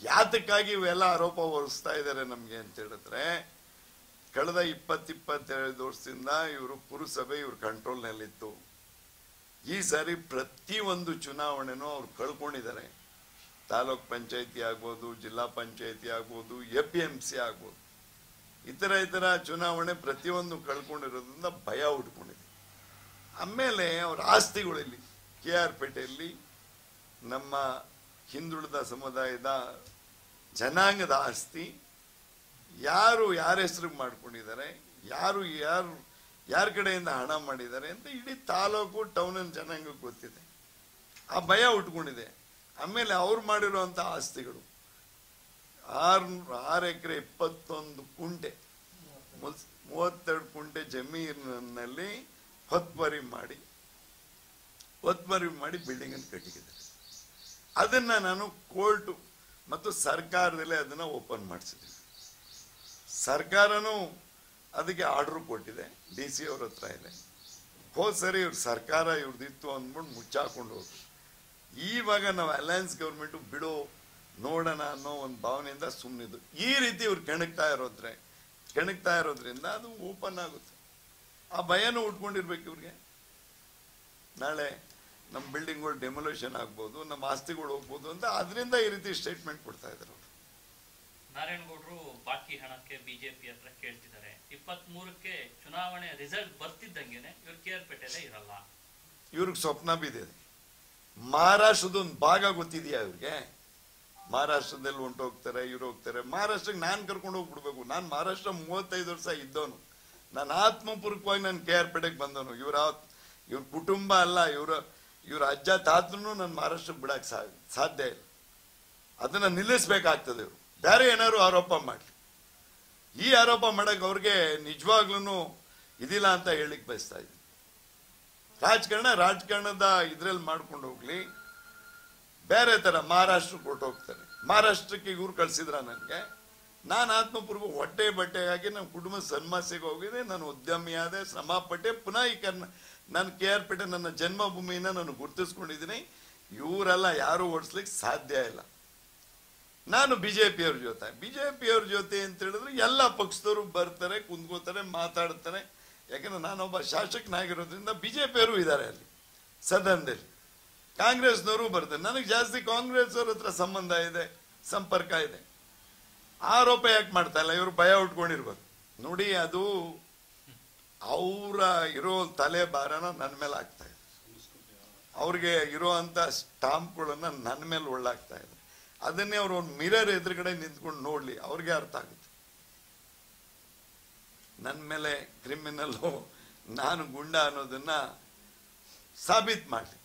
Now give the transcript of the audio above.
ಯಾತಕ್ಕಾಗಿ ಇವೆಲ್ಲ ಆರೋಪ ಹೊರಿಸ್ತಾ ಇದ್ದಾರೆ ನಮ್ಗೆ ಅಂತ ಹೇಳಿದ್ರೆ ಕಳೆದ ಇಪ್ಪತ್ತಿಪ್ಪತ್ತೆರಡು ವರ್ಷದಿಂದ ಇವರು ಪುರಸಭೆ ಇವ್ರ ಕಂಟ್ರೋಲ್ನಲ್ಲಿತ್ತು ಈ ಸಾರಿ ಪ್ರತಿಯೊಂದು ಚುನಾವಣೆನೂ ಅವ್ರು ಕಳ್ಕೊಂಡಿದ್ದಾರೆ ತಾಲೂಕ್ ಪಂಚಾಯತಿ ಆಗ್ಬೋದು ಜಿಲ್ಲಾ ಪಂಚಾಯತಿ ಆಗ್ಬೋದು ಎ ಪಿ ಎಂ ಸಿ ಆಗ್ಬೋದು ಇತರ ಇತರ ಚುನಾವಣೆ ಪ್ರತಿಯೊಂದು ಕಳ್ಕೊಂಡಿರೋದ್ರಿಂದ ಭಯ ಉಟ್ಕೊಂಡಿದೆ ಆಮೇಲೆ ಅವ್ರ ಆಸ್ತಿಗಳಲ್ಲಿ ಕೆ ಆರ್ ಪೇಟೆಯಲ್ಲಿ ನಮ್ಮ ಹಿಂದುಳಿದ ಸಮುದಾಯದ ಜನಾಂಗದ ಆಸ್ತಿ ಯಾರು ಯಾರ ಹೆಸರು ಮಾಡ್ಕೊಂಡಿದ್ದಾರೆ ಯಾರು ಯಾರು ಯಾರ ಕಡೆಯಿಂದ ಹಣ ಮಾಡಿದ್ದಾರೆ ಅಂತ ಇಡೀ ತಾಲೂಕು ಟೌನ್ ಜನಾಂಗಕ್ಕೆ ಗೊತ್ತಿದೆ ಆ ಭಯ ಉಟ್ಕೊಂಡಿದೆ ಆಮೇಲೆ ಅವ್ರು ಮಾಡಿರುವಂಥ ಆಸ್ತಿಗಳು ಆರು ಆರು ಎಕರೆ ಇಪ್ಪತ್ತೊಂದು ಕುಂಟೆ ಮುಸ್- ಮೂವತ್ತೆರಡು ಕುಂಟೆ ಜಮೀನಿನಲ್ಲಿ ಹೊತ್ಮರಿ ಮಾಡಿ ಹೊತ್ಮರಿ ಮಾಡಿ ಬಿಲ್ಡಿಂಗ್ ಅನ್ನು ಕಟ್ಟಿದ್ದಾರೆ ಅದನ್ನ ನಾನು ಕೋರ್ಟು ಮತ್ತು ಸರ್ಕಾರದಲ್ಲೇ ಅದನ್ನ ಓಪನ್ ಮಾಡಿಸಿದ್ದೀನಿ ಸರ್ಕಾರನೂ ಅದಕ್ಕೆ ಆರ್ಡರ್ ಕೊಟ್ಟಿದೆ ಡಿ ಸಿ ಅವ್ರ ಹತ್ರ ಇದೆ ಹೋದ್ ಸರಿ ಇವ್ರ ಸರ್ಕಾರ ಇವ್ರದಿತ್ತು ಅಂದ್ಬಿಟ್ಟು ಮುಚ್ಚಾಕೊಂಡು ಹೋದ್ರು ಇವಾಗ ನಾವು ಅಲಯನ್ಸ್ ಗೌರ್ಮೆಂಟ್ ಬಿಡು ನೋಡೋಣ ಅನ್ನೋ ಒಂದು ಭಾವನೆಯಿಂದ ಸುಮ್ಮನಿದ್ದು ಈ ರೀತಿ ಇವ್ರು ಕೆಣಕ್ತಾ ಇರೋದ್ರೆ ಕೆಣಕ್ತಾ ಇರೋದ್ರಿಂದ ಅದು ಓಪನ್ ಆಗುತ್ತೆ ಆ ಭಯನೂ ಉಟ್ಕೊಂಡಿರ್ಬೇಕು ಇವ್ರಿಗೆ ನಾಳೆ ನಮ್ಮ ಬಿಲ್ಡಿಂಗ್ಗಳು ಡೆಮೊಲೇಷನ್ ಆಗ್ಬೋದು ನಮ್ಮ ಆಸ್ತಿಗಳು ಹೋಗ್ಬೋದು ಅಂತ ಅದರಿಂದ ಈ ರೀತಿ ಸ್ಟೇಟ್ಮೆಂಟ್ ಕೊಡ್ತಾ ಇದ್ದಾರೆ ಅವರು ನಾರಾಯಣಗೌಡರು ಬಾಕಿ ಹಣಕ್ಕೆ ಬಿಜೆಪಿ ಹತ್ರ ಕೇಳ್ತಿದ್ದಾರೆ ಇಪ್ಪತ್ತ್ ಮೂರಕ್ಕೆ ಚುನಾವಣೆ ರಿಸಲ್ಟ್ ಬರ್ತಿದ್ದಂಗೆನೆ ಇವ್ರು ಕೆ ಆರ್ ಪೇಟೆಲ್ಲೇ ಇರಲ್ಲ ಇವ್ರಿಗೆ ಸ್ವಪ್ನ ಬಿದ್ದಿದೆ ಮಹಾರಾಷ್ಟ್ರದ ಒಂದು ಭಾಗ ಗೊತ್ತಿದೆಯಾ ಇವ್ರಿಗೆ ಮಹಾರಾಷ್ಟ್ರದಲ್ಲಿ ಹೊಂಟೋಗ್ತಾರೆ ಇವ್ರು ಹೋಗ್ತಾರೆ ಮಹಾರಾಷ್ಟ್ರಕ್ಕೆ ನಾನು ಕರ್ಕೊಂಡು ಹೋಗ್ಬಿಡ್ಬೇಕು ನಾನು ಮಹಾರಾಷ್ಟ್ರ ಮೂವತ್ತೈದು ವರ್ಷ ಇದ್ದವನು ನಾನು ಆತ್ಮಪೂರ್ವಕವಾಗಿ ನಾನು ಕೆ ಆರ್ ಪೇಟೆಗೆ ಬಂದವನು ಇವ್ರ ಇವ್ರ ಕುಟುಂಬ ಅಲ್ಲ ಇವ್ರ ಇವ್ರ ಅಜ್ಜ ತಾತನು ನಾನು ಮಹಾರಾಷ್ಟ್ರಕ್ಕೆ ಬಿಡಕ್ಕೆ ಸಾ ಸಾಧ್ಯ ಇಲ್ಲ ಅದನ್ನ ನಿಲ್ಲಿಸ್ಬೇಕಾಗ್ತದೆ ಇವರು ಬೇರೆ ಏನಾದ್ರು ಆರೋಪ ಮಾಡಲಿ ಈ ಆರೋಪ ಮಾಡಕ್ ಅವ್ರಿಗೆ ನಿಜವಾಗ್ಲೂ ಇದಿಲ್ಲ ಅಂತ ಹೇಳಿಕ್ ಬಯಸ್ತಾ ಇದ್ದೀನಿ ರಾಜಕಾರಣ ರಾಜಕಾರಣದ ಇದ್ರಲ್ಲಿ ಮಾಡ್ಕೊಂಡು ಹೋಗ್ಲಿ ಬೇರೆ ತರ ಮಹಾರಾಷ್ಟ್ರಕ್ಕೆ ಹೊರಟೋಗ್ತಾರೆ ಮಹಾರಾಷ್ಟ್ರಕ್ಕೆ ಇವ್ರು ಕಳ್ಸಿದ್ರ ನನಗೆ ನಾನು ಆತ್ಮಪೂರ್ವ ಹೊಟ್ಟೆ ಬಟ್ಟೆಗಾಗಿ ನಮ್ಮ ಕುಟುಂಬದ ಸನ್ಮಾಸಿಗೆ ಹೋಗಿದೆ ನಾನು ಉದ್ಯಮಿ ಆದೆ ಶ್ರಮ ಪಟ್ಟೆ ಪುನಃ ಈ ಕರ್ನ ನಾನು ಕೆ ಆರ್ ಪೇಟೆ ನನ್ನ ಜನ್ಮಭೂಮಿನ ನಾನು ಗುರುತಿಸ್ಕೊಂಡಿದ್ದೀನಿ ಇವರೆಲ್ಲ ಯಾರು ಓಡಿಸ್ಲಿಕ್ಕೆ ಸಾಧ್ಯ ಇಲ್ಲ ನಾನು ಬಿಜೆಪಿಯವ್ರ ಜೊತೆ ಬಿಜೆಪಿಯವ್ರ ಜೊತೆ ಅಂತ ಹೇಳಿದ್ರೆ ಎಲ್ಲ ಪಕ್ಷದವರು ಬರ್ತಾರೆ ಕುಂದ್ಕೋತಾರೆ ಮಾತಾಡ್ತಾರೆ ಯಾಕಂದ್ರೆ ನಾನೊಬ್ಬ ಶಾಸಕನಾಗಿರೋದ್ರಿಂದ ಬಿಜೆಪಿಯವರು ಇದ್ದಾರೆ ಅಲ್ಲಿ ಸದನದಲ್ಲಿ ಕಾಂಗ್ರೆಸ್ನವರು ಬರ್ತಾರೆ ನನಗೆ ಜಾಸ್ತಿ ಕಾಂಗ್ರೆಸ್ ಅವ್ರ ಹತ್ರ ಸಂಬಂಧ ಇದೆ ಸಂಪರ್ಕ ಇದೆ ಆರೋಪ ಯಾಕೆ ಮಾಡ್ತಾ ಇಲ್ಲ ಇವರು ಭಯ ಉಟ್ಕೊಂಡಿರ್ಬೇಕು ನೋಡಿ ಅದು ಅವರ ಇರೋ ತಲೆ ಭಾರನ ನನ್ನ ಮೇಲೆ ಆಗ್ತಾ ಇದೆ ಅವ್ರಿಗೆ ಇರೋಂಥ ಸ್ಟಾಂಪ್ಗಳನ್ನ ನನ್ನ ಮೇಲೆ ಒಳ್ಳಾಗ್ತಾ ಇದೆ ಅದನ್ನೇ ಅವ್ರು ಒಂದು ಮಿರರ್ ಎದುರುಗಡೆ ನಿಂತ್ಕೊಂಡು ನೋಡ್ಲಿ ಅವ್ರಿಗೆ ಅರ್ಥ ಆಗುತ್ತೆ ನನ್ನ ಮೇಲೆ ಕ್ರಿಮಿನಲ್ಲು ನಾನು ಗುಂಡ ಅನ್ನೋದನ್ನ ಸಾಬೀತ್ ಮಾಡಲಿ